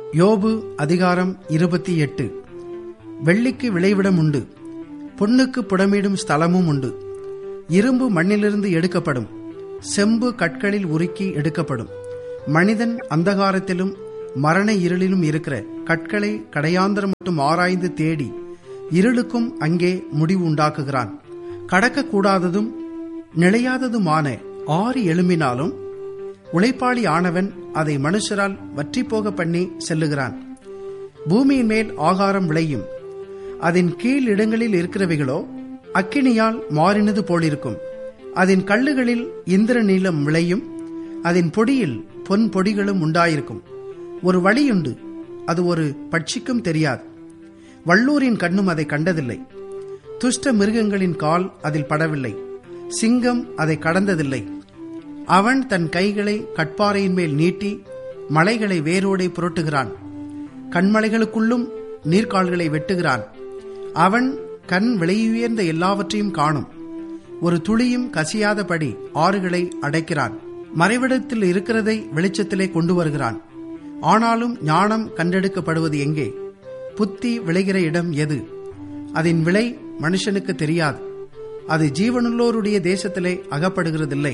யோபு அதிகாரம் இருபத்தி எட்டு வெள்ளிக்கு விளைவிடம் உண்டு பொன்னுக்கு புடமிடும் ஸ்தலமும் உண்டு இரும்பு மண்ணிலிருந்து எடுக்கப்படும் செம்பு கற்களில் உருக்கி எடுக்கப்படும் மனிதன் அந்தகாரத்திலும் மரண இருளிலும் இருக்கிற கற்களை கடையாந்தரம் மட்டும் ஆராய்ந்து தேடி இருளுக்கும் அங்கே முடிவு உண்டாக்குகிறான் கடக்கக்கூடாததும் நிலையாததுமான ஆறு எழும்பினாலும் உழைப்பாளி ஆனவன் அதை மனுஷரால் வற்றிப்போக பண்ணி செல்லுகிறான் பூமியின் மேல் ஆகாரம் விளையும் அதன் கீழ் இடங்களில் இருக்கிறவைகளோ அக்கினியால் மாறினது போலிருக்கும் அதன் கல்லுகளில் இந்திர நீளம் விளையும் அதன் பொடியில் பொன் பொடிகளும் உண்டாயிருக்கும் ஒரு வழியுண்டு அது ஒரு பட்சிக்கும் தெரியாது வள்ளூரின் கண்ணும் அதை கண்டதில்லை துஷ்ட மிருகங்களின் கால் அதில் படவில்லை சிங்கம் அதை கடந்ததில்லை அவன் தன் கைகளை கட்பாறையின் மேல் நீட்டி மலைகளை வேரோடே புரட்டுகிறான் கண்மலைகளுக்குள்ளும் நீர்க்கால்களை வெட்டுகிறான் அவன் கண் விலையுயர்ந்த எல்லாவற்றையும் காணும் ஒரு துளியும் கசியாதபடி ஆறுகளை அடைக்கிறான் மறைவிடத்தில் இருக்கிறதை வெளிச்சத்திலே கொண்டு வருகிறான் ஆனாலும் ஞானம் கண்டெடுக்கப்படுவது எங்கே புத்தி விளைகிற இடம் எது அதன் விலை மனுஷனுக்கு தெரியாது அது ஜீவனுள்ளோருடைய தேசத்திலே அகப்படுகிறதில்லை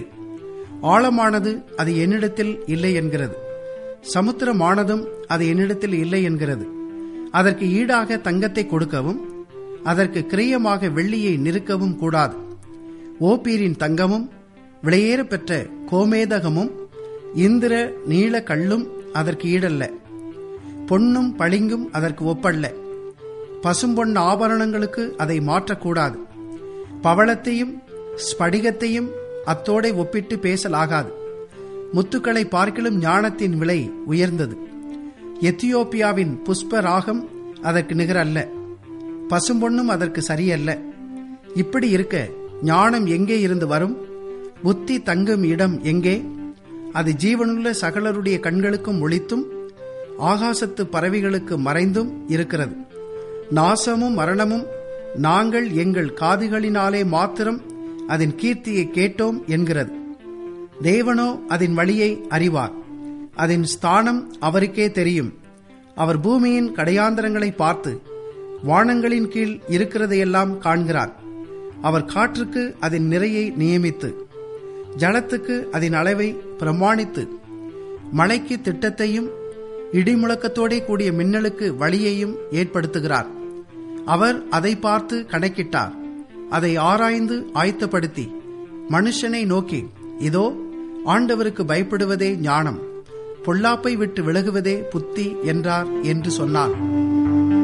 ஆழமானது அது என்னிடத்தில் இல்லை என்கிறது சமுத்திரமானதும் அது என்னிடத்தில் இல்லை என்கிறது அதற்கு ஈடாக தங்கத்தை கொடுக்கவும் அதற்கு கிரியமாக வெள்ளியை நிறுக்கவும் கூடாது ஓப்பீரின் தங்கமும் விலையேற பெற்ற கோமேதகமும் இந்திர நீல கல்லும் அதற்கு ஈடல்ல பொன்னும் பளிங்கும் அதற்கு ஒப்பல்ல பசும்பொன் ஆபரணங்களுக்கு அதை மாற்றக்கூடாது பவளத்தையும் ஸ்படிகத்தையும் அத்தோடை ஒப்பிட்டு பேசலாகாது முத்துக்களை பார்க்கிலும் ஞானத்தின் விலை உயர்ந்தது எத்தியோப்பியாவின் புஷ்ப ராகம் அதற்கு நிகரல்ல பசும்பொன்னும் அதற்கு சரியல்ல இப்படி இருக்க ஞானம் எங்கே இருந்து வரும் புத்தி தங்கும் இடம் எங்கே அது ஜீவனுள்ள சகலருடைய கண்களுக்கும் ஒளித்தும் ஆகாசத்து பறவைகளுக்கு மறைந்தும் இருக்கிறது நாசமும் மரணமும் நாங்கள் எங்கள் காதுகளினாலே மாத்திரம் அதன் கீர்த்தியை கேட்டோம் என்கிறது தேவனோ அதன் வழியை அறிவார் அதன் ஸ்தானம் அவருக்கே தெரியும் அவர் பூமியின் கடையாந்தரங்களை பார்த்து வானங்களின் கீழ் இருக்கிறதையெல்லாம் காண்கிறார் அவர் காற்றுக்கு அதன் நிறையை நியமித்து ஜலத்துக்கு அதன் அளவை பிரமாணித்து மழைக்கு திட்டத்தையும் இடிமுழக்கத்தோடே கூடிய மின்னலுக்கு வழியையும் ஏற்படுத்துகிறார் அவர் அதை பார்த்து கணக்கிட்டார் அதை ஆராய்ந்து ஆயத்தப்படுத்தி மனுஷனை நோக்கி இதோ ஆண்டவருக்கு பயப்படுவதே ஞானம் பொல்லாப்பை விட்டு விலகுவதே புத்தி என்றார் என்று சொன்னார்